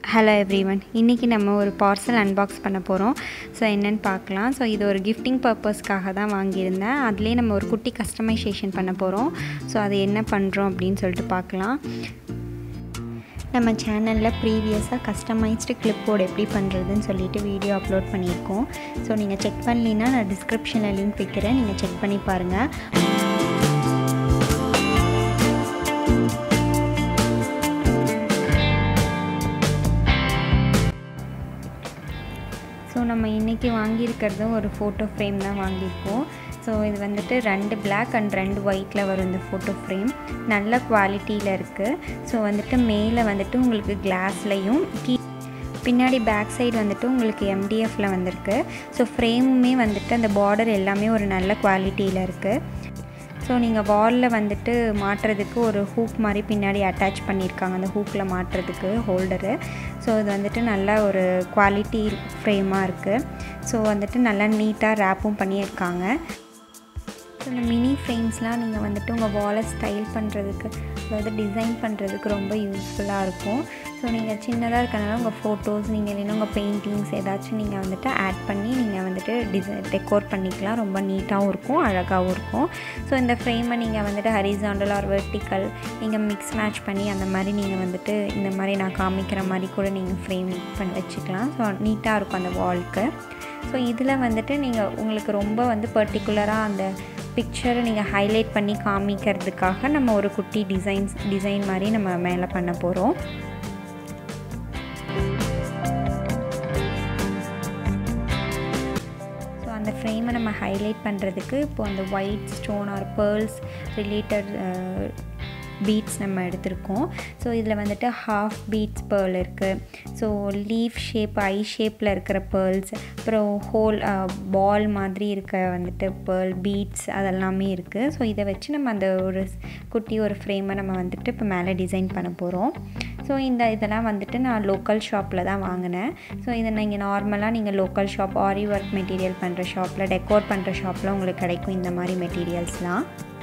hello every one இன்றைக்கி நம்ம ஒரு பார்சல் அன்பாக்ஸ் பண்ண போகிறோம் ஸோ என்னென்னு பார்க்கலாம் ஸோ இது ஒரு கிஃப்டிங் பர்பஸ்க்காக தான் வாங்கியிருந்தேன் அதுலேயே நம்ம ஒரு குட்டி கஸ்டமைசேஷன் பண்ண போகிறோம் ஸோ அது என்ன பண்ணுறோம் அப்படின்னு சொல்லிட்டு பார்க்கலாம் நம்ம சேனலில் ப்ரீவியஸாக கஸ்டமைஸ்டு கிளிப்போர்டு எப்படி பண்ணுறதுன்னு சொல்லிட்டு வீடியோ அப்லோட் பண்ணியிருக்கோம் ஸோ நீங்கள் செக் பண்ணலின்னா நான் டிஸ்கிரிப்ஷனில் லிங்க் வைக்கிறேன் நீங்கள் செக் பண்ணி பாருங்கள் ஸோ நம்ம இன்றைக்கி வாங்கியிருக்கிறதும் ஒரு ஃபோட்டோ ஃப்ரேம் தான் வாங்கியிருக்கோம் ஸோ இது வந்துட்டு ரெண்டு பிளாக் அண்ட் ரெண்டு ஒயிட்டில் வரும் இந்த ஃபோட்டோ ஃப்ரேம் நல்ல குவாலிட்டியில் இருக்குது ஸோ வந்துட்டு மேலே வந்துட்டு உங்களுக்கு கிளாஸ்லையும் கீ பின்னாடி பேக் சைடு வந்துட்டு உங்களுக்கு எம்டிஎஃப்பில் வந்திருக்கு ஸோ ஃப்ரேமுமே வந்துட்டு அந்த பார்டர் எல்லாமே ஒரு நல்ல குவாலிட்டியில் இருக்குது ஸோ நீங்கள் வாலில் வந்துட்டு மாட்டுறதுக்கு ஒரு ஹூக் மாதிரி பின்னாடி அட்டாச் பண்ணியிருக்காங்க அந்த ஹூக்கில் மாட்டுறதுக்கு ஹோல்டரு ஸோ இது வந்துட்டு நல்ல ஒரு குவாலிட்டி ஃப்ரேமாக இருக்குது ஸோ வந்துட்டு நல்லா நீட்டாக ரேப்பும் பண்ணியிருக்காங்க ஸோ இந்த மினி ஃப்ரேம்ஸ்லாம் நீங்கள் வந்துட்டு உங்கள் வாலை ஸ்டைல் பண்ணுறதுக்கு அதாவது டிசைன் பண்ணுறதுக்கு ரொம்ப யூஸ்ஃபுல்லாக இருக்கும் ஸோ நீங்கள் சின்னதாக இருக்கனால உங்கள் ஃபோட்டோஸ் நீங்கள் இல்லைன்னா உங்கள் பெயிண்டிங்ஸ் ஏதாச்சும் நீங்கள் வந்துட்டு ஆட் பண்ணி நீங்கள் வந்துட்டு டிசைன் டெக்கோர் பண்ணிக்கலாம் ரொம்ப நீட்டாகவும் இருக்கும் அழகாகவும் இருக்கும் ஸோ இந்த ஃப்ரேமை நீங்கள் வந்துட்டு ஹரிசாண்டல் ஆர் வெர்டிக்கல் நீங்கள் மிக்ஸ் மேட்ச் பண்ணி அந்த மாதிரி நீங்கள் வந்துட்டு இந்த மாதிரி நான் காமிக்கிற மாதிரி கூட நீங்கள் ஃப்ரேம் பண்ணி வச்சுக்கலாம் ஸோ நீட்டாக இருக்கும் அந்த வால்க்கு ஸோ இதில் வந்துட்டு நீங்கள் உங்களுக்கு ரொம்ப வந்து பர்டிகுலராக அந்த பிக்சரை நீங்கள் ஹைலைட் பண்ணி காமிக்கிறதுக்காக நம்ம ஒரு குட்டி டிசைன்ஸ் டிசைன் மாதிரி நம்ம மேலே பண்ண போகிறோம் ஸோ அந்த ஃப்ரேமை நம்ம ஹைலைட் பண்ணுறதுக்கு இப்போ அந்த white stone or pearls related beads நம்ம எடுத்திருக்கோம் ஸோ இதில் வந்துட்டு ஹாஃப் பீட்ஸ் பேர்ல் இருக்குது ஸோ லீஃப் ஷேப் ஐ ஷேப்பில் இருக்கிற பேர்ல்ஸ் அப்புறம் ஹோல் பால் மாதிரி இருக்க வந்துட்டு பேர்ல் பீட்ஸ் அதெல்லாமே இருக்குது ஸோ இதை வச்சு நம்ம அந்த ஒரு குட்டி ஒரு ஃப்ரேமை நம்ம வந்துட்டு இப்போ மேலே டிசைன் பண்ண போகிறோம் ஸோ இந்த இதெல்லாம் வந்துட்டு நான் லோக்கல் ஷாப்பில் தான் வாங்கினேன் ஸோ இதை நீங்கள் நார்மலாக நீங்கள் local shop aari work material பண்ணுற ஷாப்பில் டெக்கோர் பண்ணுற ஷாப்பில் உங்களுக்கு கிடைக்கும் இந்த மாதிரி மெட்டீரியல்ஸ்லாம்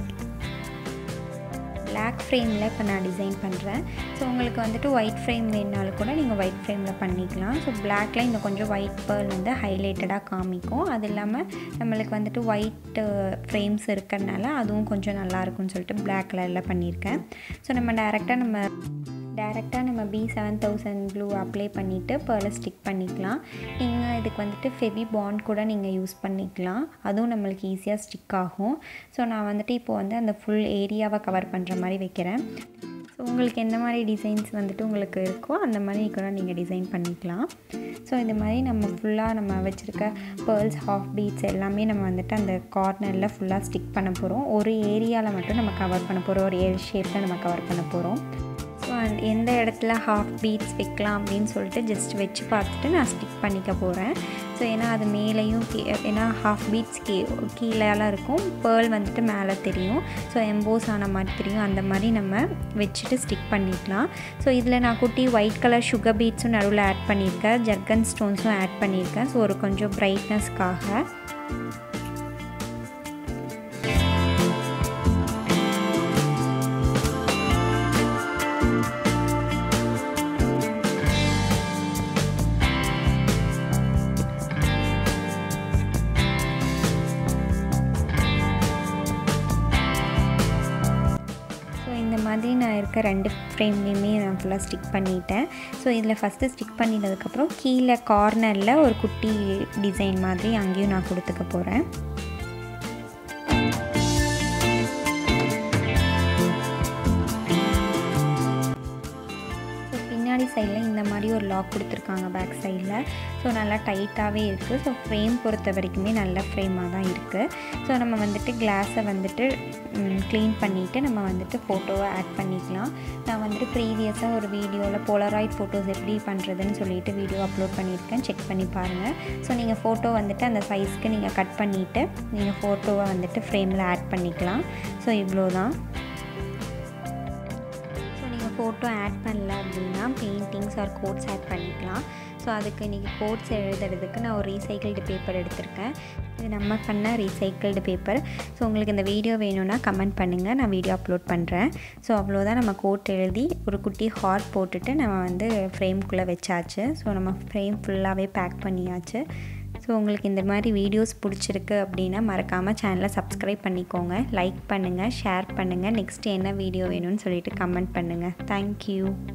பிளாக் ஃப்ரேமில் இப்போ நான் டிசைன் பண்ணுறேன் ஸோ உங்களுக்கு வந்துட்டு ஒயிட் ஃப்ரேம் வேணுனாலும் கூட நீங்கள் ஒயிட் ஃப்ரேமில் பண்ணிக்கலாம் ஸோ பிளாக்ல இந்த கொஞ்சம் ஒயிட் பேர்ல் வந்து ஹைலைட்டடாக காமிக்கும் அது இல்லாமல் நம்மளுக்கு வந்துட்டு ஒயிட் ஃப்ரேம்ஸ் இருக்கிறனால அதுவும் கொஞ்சம் நல்லாயிருக்கும்னு சொல்லிட்டு பிளாக் கலரில் பண்ணியிருக்கேன் ஸோ நம்ம டேரெக்டாக நம்ம டேரெக்டாக நம்ம B seven thousand glue apply பண்ணிவிட்டு பேர்லை ஸ்டிக் பண்ணிக்கலாம் நீங்கள் இதுக்கு வந்துட்டு ஃபெவி பாண்ட் கூட நீங்கள் யூஸ் பண்ணிக்கலாம் அதுவும் நம்மளுக்கு ஈஸியாக ஸ்டிக் ஆகும் ஸோ நான் வந்துட்டு இப்போது வந்து அந்த ஃபுல் ஏரியாவை கவர் பண்ணுற மாதிரி வைக்கிறேன் ஸோ உங்களுக்கு எந்த மாதிரி டிசைன்ஸ் வந்துட்டு உங்களுக்கு இருக்கோ அந்த மாதிரி கூட நீங்கள் டிசைன் பண்ணிக்கலாம் ஸோ இந்த மாதிரி நம்ம ஃபுல்லாக நம்ம வச்சுருக்க பேர்ல்ஸ் ஹாஃப் பீட்ஸ் எல்லாமே நம்ம வந்துட்டு அந்த கார்னரில் ஃபுல்லாக ஸ்டிக் பண்ண போகிறோம் ஒரு ஏரியாவில் மட்டும் நம்ம கவர் பண்ண போகிறோம் ஒரு எல் ஷேப்பில் நம்ம கவர் பண்ண போகிறோம் ஸோ அந்த எந்த இடத்துல ஹாஃப் பீட்ஸ் வைக்கலாம் அப்படின்னு சொல்லிட்டு ஜஸ்ட் வச்சு பார்த்துட்டு நான் ஸ்டிக் பண்ணிக்க போகிறேன் ஸோ ஏன்னா அது மேலேயும் கீ ஏன்னா ஹாஃப் பீட்ஸ் கீ கீழேலாம் இருக்கும் பேர்ல் வந்துட்டு மேலே தெரியும் ஸோ எம்போஸ் ஆன மாதிரி தெரியும் அந்த மாதிரி நம்ம வச்சுட்டு ஸ்டிக் பண்ணிக்கலாம் ஸோ இதில் நான் குட்டி ஒயிட் கலர் சுகர் பீட்ஸும் நடுவில் ஆட் பண்ணியிருக்கேன் ஜர்கன் ஸ்டோன்ஸும் ஆட் பண்ணியிருக்கேன் ஸோ ஒரு கொஞ்சம் ப்ரைட்னஸ்க்காக இந்த மாதிரி நான் இருக்க ரெண்டு ஃப்ரேம்லேயுமே நான் ஃபுல்லாக ஸ்டிக் பண்ணிட்டேன் ஸோ இதில் ஃபஸ்ட்டு ஸ்டிக் பண்ணிட்டதுக்கப்புறம் கீழே கார்னரில் ஒரு குட்டி டிசைன் மாதிரி அங்கேயும் நான் கொடுத்துக்க போகிறேன் பின்னாடி சைடில் இந்த மாதிரி ஒரு லாக் கொடுத்துருக்காங்க பேக் சைடில் ஸோ நல்லா டைட்டாகவே இருக்குது ஸோ ஃப்ரேம் பொறுத்த வரைக்குமே நல்ல ஃப்ரேமாக தான் இருக்குது ஸோ நம்ம வந்துட்டு கிளாஸை வந்துட்டு க்ளீன் பண்ணிவிட்டு நம்ம வந்துட்டு ஃபோட்டோவை ஆட் பண்ணிக்கலாம் நான் வந்துட்டு ப்ரீவியஸாக ஒரு வீடியோவில் போலராய்ட் ஃபோட்டோஸ் எப்படி பண்ணுறதுன்னு சொல்லிட்டு வீடியோ அப்லோட் பண்ணியிருக்கேன் செக் பண்ணி பாருங்கள் ஸோ நீங்கள் ஃபோட்டோ வந்துட்டு அந்த சைஸ்க்கு நீங்கள் கட் பண்ணிவிட்டு நீங்கள் ஃபோட்டோவை வந்துட்டு ஃப்ரேமில் ஆட் பண்ணிக்கலாம் ஸோ இவ்வளோ தான் ஃபோட்டோ ஆட் பண்ணல அப்படின்னா பெயிண்டிங்ஸ் ஆர் கோட்ஸ் ஆட் பண்ணிக்கலாம் ஸோ அதுக்கு இன்றைக்கி கோட்ஸ் எழுதுறதுக்கு நான் ஒரு ரீசைக்கிள்டு பேப்பர் எடுத்திருக்கேன் இது நம்ம பண்ண ரீசைக்கிள்டு பேப்பர் ஸோ உங்களுக்கு இந்த வீடியோ வேணும்னா கமெண்ட் பண்ணுங்கள் நான் வீடியோ அப்லோட் பண்ணுறேன் ஸோ அவ்வளோதான் நம்ம கோட் எழுதி ஒரு குட்டி ஹார்ட் போட்டுட்டு நம்ம வந்து ஃப்ரேம்குள்ளே வச்சாச்சு ஸோ நம்ம ஃப்ரேம் ஃபுல்லாகவே பேக் பண்ணியாச்சு ஸோ உங்களுக்கு இந்த மாதிரி வீடியோஸ் பிடிச்சிருக்கு அப்படின்னா மறக்காமல் சேனலை சப்ஸ்கிரைப் பண்ணிக்கோங்க லைக் பண்ணுங்கள் ஷேர் பண்ணுங்கள் நெக்ஸ்ட் என்ன வீடியோ வேணும்னு சொல்லிட்டு கமெண்ட் பண்ணுங்கள் தேங்க்யூ